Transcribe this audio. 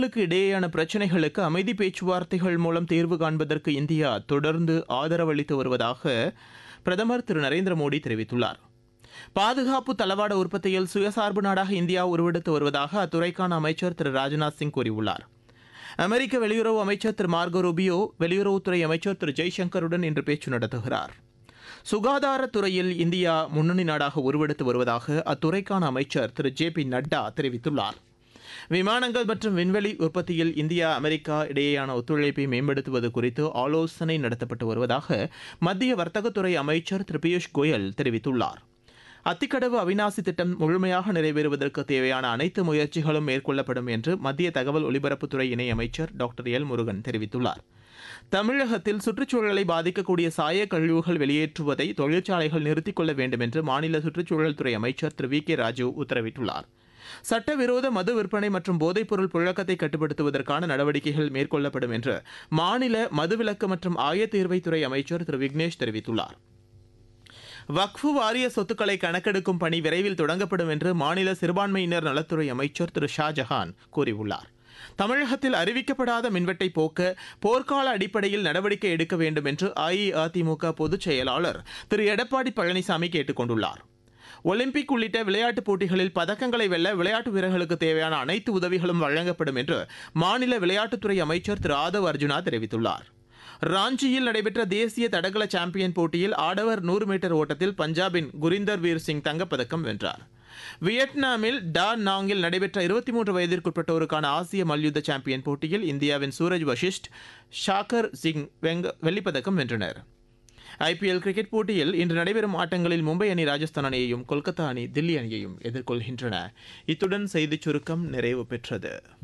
நாடுகளுக்கு இடையேயான பிரச்சினைகளுக்கு அமைதி பேச்சுவார்த்தைகள் மூலம் தீர்வு காண்பதற்கு இந்தியா தொடர்ந்து ஆதரவளித்து வருவதாக பிரதமர் திரு நரேந்திர மோடி தெரிவித்துள்ளார் பாதுகாப்பு தளவாட உற்பத்தியில் சுயசார்பு நாடாக இந்தியா உருவெடுத்து வருவதாக அத்துறைக்கான அமைச்சர் திரு ராஜ்நாத் சிங் கூறியுள்ளார் அமெரிக்க வெளியுறவு அமைச்சர் திரு மார்கோ ரூபியோ வெளியுறவுத்துறை அமைச்சர் திரு ஜெய்சங்கருடன் இன்று பேச்சு நடத்துகிறார் சுகாதாரத்துறையில் இந்தியா முன்னணி நாடாக உருவெடுத்து வருவதாக அத்துறைக்கான அமைச்சர் திரு ஜே பி நட்டா தெரிவித்துள்ளார் விமானங்கள் மற்றும் விண்வெளி உற்பத்தியில் இந்தியா அமெரிக்கா இடையேயான ஒத்துழைப்பை மேம்படுத்துவது குறித்து ஆலோசனை நடத்தப்பட்டு வருவதாக மத்திய வர்த்தகத்துறை அமைச்சர் திரு பியூஷ் கோயல் தெரிவித்துள்ளார் அத்திக்கடவு அவினாசி திட்டம் முழுமையாக நிறைவேறுவதற்கு தேவையான அனைத்து முயற்சிகளும் மேற்கொள்ளப்படும் என்று மத்திய தகவல் ஒலிபரப்புத்துறை இணையமைச்சர் டாக்டர் எல் முருகன் தெரிவித்துள்ளார் தமிழகத்தில் சுற்றுச்சூழலை பாதிக்கக்கூடிய சாய கழிவுகள் வெளியேற்றுவதை தொழிற்சாலைகள் நிறுத்திக் கொள்ள வேண்டும் என்று மாநில சுற்றுச்சூழல் துறை அமைச்சர் திரு வி கே ராஜு உத்தரவிட்டுள்ளார் சட்டவிரோத மது விற்பனை மற்றும் போதைப்பொருள் புழக்கத்தை கட்டுப்படுத்துவதற்கான நடவடிக்கைகள் மேற்கொள்ளப்படும் என்று மாநில மதுவிலக்கு மற்றும் ஆயத்தீர்வைத்துறை அமைச்சர் திரு விக்னேஷ் தெரிவித்துள்ளார் வக்ஃபு வாரிய சொத்துக்களை கணக்கெடுக்கும் பணி விரைவில் தொடங்கப்படும் என்று மாநில சிறுபான்மையினர் நலத்துறை அமைச்சர் திரு ஷாஜஹான் கூறியுள்ளார் தமிழகத்தில் அறிவிக்கப்படாத மின்வெட்டை போக்க போர்க்கால அடிப்படையில் நடவடிக்கை எடுக்க வேண்டும் என்று அஇஅதிமுக பொதுச் செயலாளர் திரு எடப்பாடி பழனிசாமி கேட்டுக் கொண்டுள்ளார் ஒலிம்பிக் உள்ளிட்ட விளையாட்டுப் போட்டிகளில் பதக்கங்களை வெல்ல விளையாட்டு வீரர்களுக்கு தேவையான அனைத்து உதவிகளும் வழங்கப்படும் என்று மாநில விளையாட்டுத்துறை அமைச்சர் திரு ஆதவ் அர்ஜுனா தெரிவித்துள்ளார் ராஞ்சியில் நடைபெற்ற தேசிய தடகள சாம்பியன் போட்டியில் ஆடவர் நூறு மீட்டர் ஓட்டத்தில் பஞ்சாபின் குரிந்தர் வீர் சிங் தங்கப்பதக்கம் வென்றார் வியட்நாமில் டா நாங்கில் நடைபெற்ற இருபத்தி மூன்று வயதிற்குட்பட்டோருக்கான ஆசிய மல்யுத்த சாம்பியன் போட்டியில் இந்தியாவின் சூரஜ் வஷிஷ்ட் ஷாக்கர் சிங் வெங்க வெள்ளிப்பதக்கம் வென்றனர் ஐபிஎல் கிரிக்கெட் போட்டியில் இன்று நடைபெறும் ஆட்டங்களில் மும்பை அணி ராஜஸ்தான் அணியையும் கொல்கத்தா அணி தில்லி அணியையும் எதிர்கொள்கின்றன இத்துடன் செய்திச் சுருக்கம் நிறைவு பெற்றது